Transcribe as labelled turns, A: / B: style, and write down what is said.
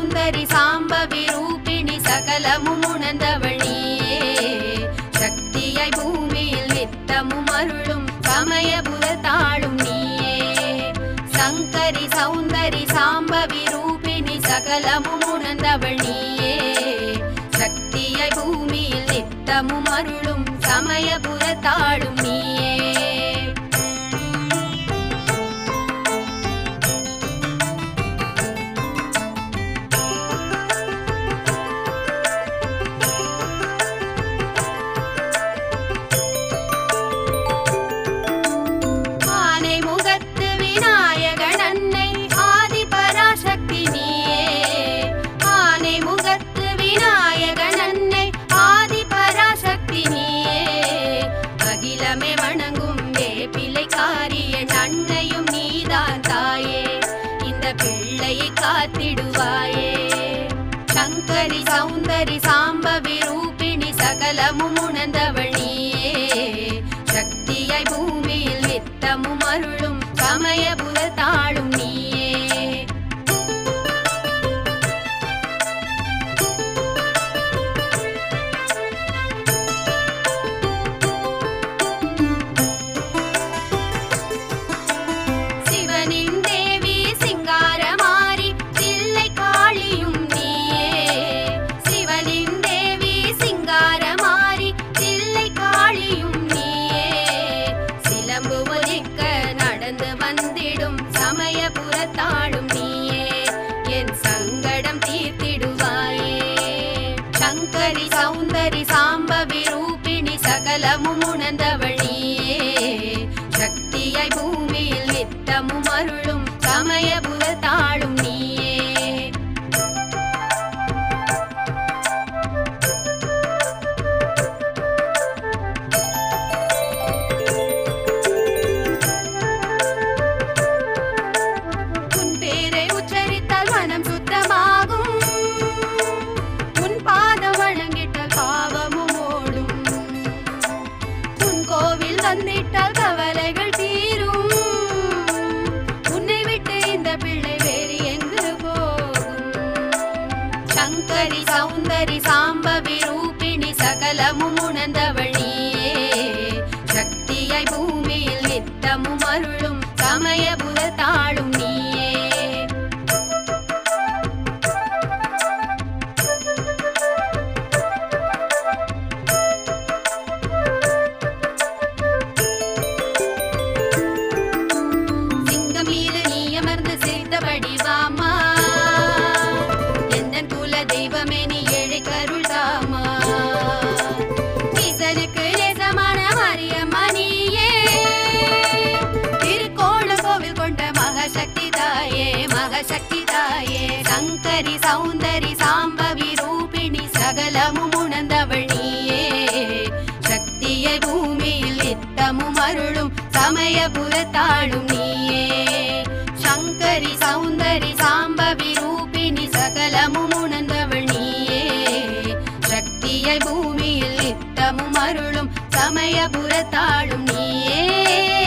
A: சௌந்தரி சாம்பவி ரூபிணி சகலமும் உணர்ந்தவள் நீயே சக்தியாய் பூமியில் நித்தமும் அருளும் சமயபுர தாழும் நீயே சங்கரி சௌந்தரி சாம்பவி ரூபிணி சகலமும் உணர்ந்தவள் நீயே சக்தியாய் பூமியில் நித்தமும் அருளும் சமயபுர தாழும் நீயே ஆனை முகத்து விநாயகன் அன்னை ஆதி பராசக்தி நீயே ஆனை முகத்து விநாயகன் அன்னை ஆதி பராசக்தி நீயே அகிலமே வணங்கும் வேப்பிலை காரிய அன்னையும் நீதான் தாயே இந்த பிள்ளையை காத்திடுவாயே சங்கரி சௌந்தரி சாம்பவி ரூபிணி சகலமும் உணர்ந்தவள் நீயே சக்தியாய் பூமியில் நித்தமும் அருளும் சமயபுர தாழும் நீயே சிவனின் தேவி சிங்காரமாரி தில்லை காளியும் நீயே சிவனின் தேவி சிங்காரமாரி தில்லை காளியும் நீயே சிலம்பு ஒலிக்க நடந்து வந்திடும் சமயபுரத்தாளும் நீயே என் சங்கடம் தீர்த்திடுவாயே சங்கரி சௌந்தரி சாம்பவி ரூபிணி சகலமும் உணர்ந்தவள் நீயே சக்தியாய் பூமியில் நித்தமும் அருளும் சமயபுர தாழும் நீயே உன் பேரை உச்சரித்தால் மனம் சுத்தமாகும் உன் பாதம் வணங்கிட்டால் பாவமும் ஓடும் உன் கோவில் வந்திட்டால் கவலைகள் தீரும் உன்னை விட்டு இந்த பிள்ளை வேறு எங்கு போகும் சங்கரி சௌந்தரி சாம்பவி ரூபிணி சகலமும் உணர்ந்தவள் நீயே சக்தியாய் பூமியில் நித்தமும் அருளும் சமயபுர தாழும் நீயே சிங்கம் மீது நீ அமர்ந்து சிரித்தபடி வாமா எந்தன் குல தெய்வமே நீ ஏழை கருள் தாமா ஈசனுக்கு நேசமான மாரியம்மா நீயே திருக்கோண கோவில் கொண்ட மகசக்தி தாயே மகசக்தி தாயே சங்கரி சௌந்தரி சாம்பவி ரூபிணி சகலமும் உணர்ந்தவள் நீயே சக்தியை பூமியில் நித்தமும் அருளும் சமயபுர தாழும் நீயே சங்கரி சௌந்தரி சாம்பவி ரூபிணி சகலமும் உணர்ந்தவள் நீயே சக்தியை பூமியில் நித்தமும் அருளும் சமயபுர தாழும் நீயே